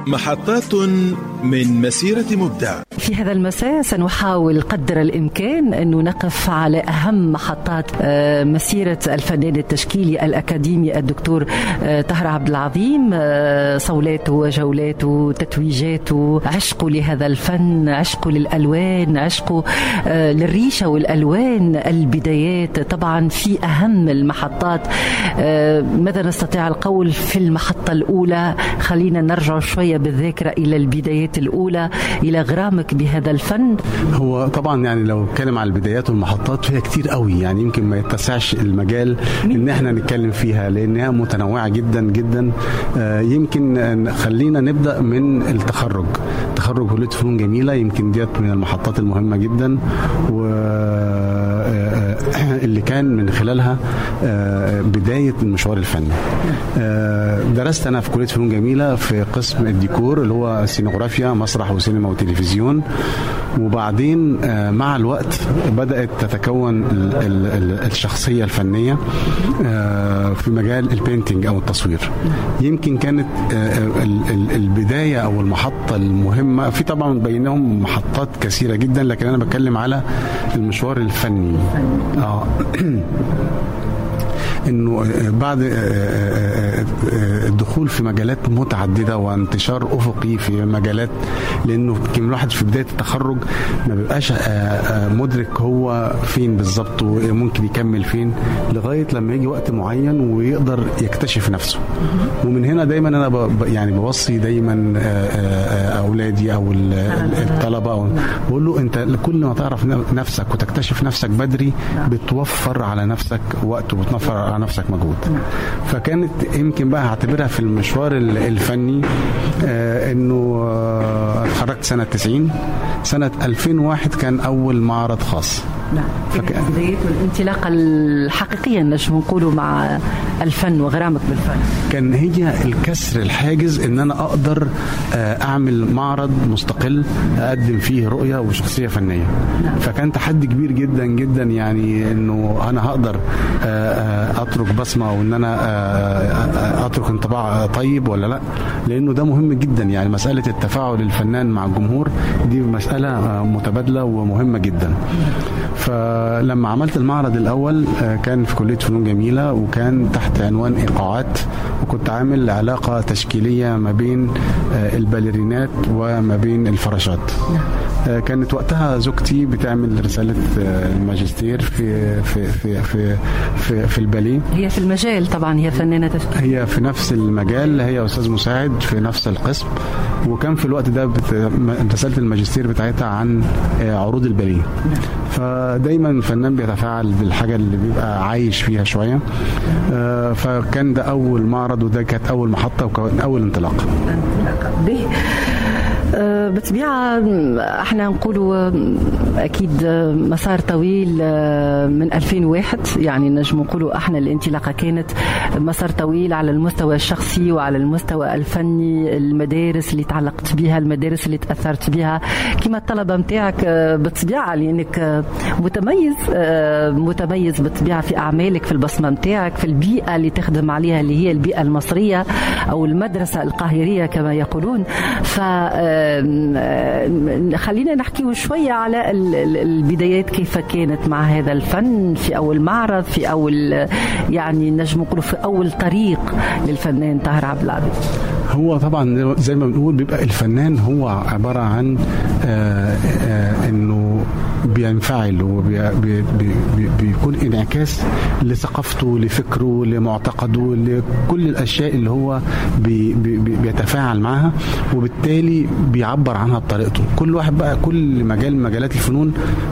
محطات من مسيرة مبدع في هذا المساء سنحاول قدر الإمكان أن نقف على أهم محطات آه، مسيرة الفنان التشكيلي الأكاديمي الدكتور آه، طهر عبد العظيم آه، صولاته وجولاته تتويجاته عشقه لهذا الفن عشقه للألوان عشقه للريشة والألوان البدايات طبعا في أهم المحطات ماذا نستطيع القول في المحطة الأولى خلينا نرجع شوية بالذاكرة إلى البدايات الأولى إلى غرامك بهذا الفن هو طبعا يعني لو نتكلم على البدايات والمحطات فيها كتير قوي يعني يمكن ما يتسعش المجال ان احنا نتكلم فيها لانها متنوعه جدا جدا آه، يمكن خلينا نبدا من التخرج تخرج كليه فنون جميله يمكن ديت من المحطات المهمه جدا و آه، آه، اللي كان من خلالها بدايه المشوار الفني درست انا في كليه فنون جميله في قسم الديكور اللي هو سينوغرافيا مسرح وسينما وتلفزيون وبعدين آه، مع الوقت بدات تتكون الشخصيه الفنيه آه، في مجال البينتينج او التصوير يمكن كانت آه، البدايه او المحطه المهمه في طبعا بينهم محطات كثيره جدا لكن انا بتكلم على المشوار الفني اه انه بعد الدخول في مجالات متعدده وانتشار افقي في مجالات لانه يمكن الواحد في بدايه التخرج ما بيبقاش مدرك هو فين بالظبط وممكن يكمل فين لغايه لما يجي وقت معين ويقدر يكتشف نفسه ومن هنا دايما انا يعني بوصي دايما اولادي او الطلبه أو بقول له انت كل ما تعرف نفسك وتكتشف نفسك بدري بتوفر على نفسك وقت وبتوفر على نفسك مجهود فكانت يمكن بقى هعتبرها في المشوار الفني آه انه آه اتخرجت سنه 90 سنه 2001 كان اول معرض خاص نعم فكان بداية الانطلاقة الحقيقية نجم نقولوا مع الفن وغرامك بالفن كان هي الكسر الحاجز ان انا اقدر آه، اعمل معرض مستقل اقدم فيه رؤية وشخصية فنية نعم. فكان تحدي كبير جدا جدا يعني انه انا هقدر آه، آه، اترك بصمة وان انا اترك انطباع طيب ولا لا لانه ده مهم جدا يعني مسألة التفاعل الفنان مع الجمهور دي مسألة متبادلة ومهمة جدا فلما عملت المعرض الاول آه، كان في كليه فنون جميله وكان تحت عنوان ايقاعات وكنت عامل علاقه تشكيليه ما بين آه، الباليرينات وما بين الفراشات نعم. آه، كانت وقتها زوجتي بتعمل رساله الماجستير في في في في في, في الباليه هي في المجال طبعا هي فنانه تشكيل هي في نفس المجال هي استاذ مساعد في نفس القسم وكان في الوقت ده رساله الماجستير بتاعتها عن عروض الباليه نعم. فدايما الفنان بيتفاعل بالحاجه اللي بيبقى عايش فيها شويه آه، فكان ده اول معرض وده كانت اول محطه وكان اول انطلاقه به آه، بطبيعة احنا نقولوا آه، اكيد مسار طويل من 2001 يعني نجم نقولوا احنا الانطلاقة كانت مسار طويل على المستوى الشخصي وعلى المستوى الفني المدارس اللي تعلقت بها المدارس اللي تاثرت بها كما الطلبة نتاعك بالطبيعة لانك متميز متميز بالطبيعة في اعمالك في البصمة نتاعك في البيئة اللي تخدم عليها اللي هي البيئة المصرية او المدرسة القاهرية كما يقولون ف خلينا نحكي شوية على البدايات كيف كانت مع هذا الفن في أول معرض في أول يعني نجم نقول في أول طريق للفنان طاهر عبد العزيز هو طبعا زي ما بنقول بيبقى الفنان هو عبارة عن آآ آآ انه بينفعل وبيكون انعكاس لثقافته لفكره لمعتقده لكل الاشياء اللي هو بي بي بيتفاعل معها وبالتالي بيعبر عنها بطريقته كل واحد بقى كل مجال من مجالات الفنون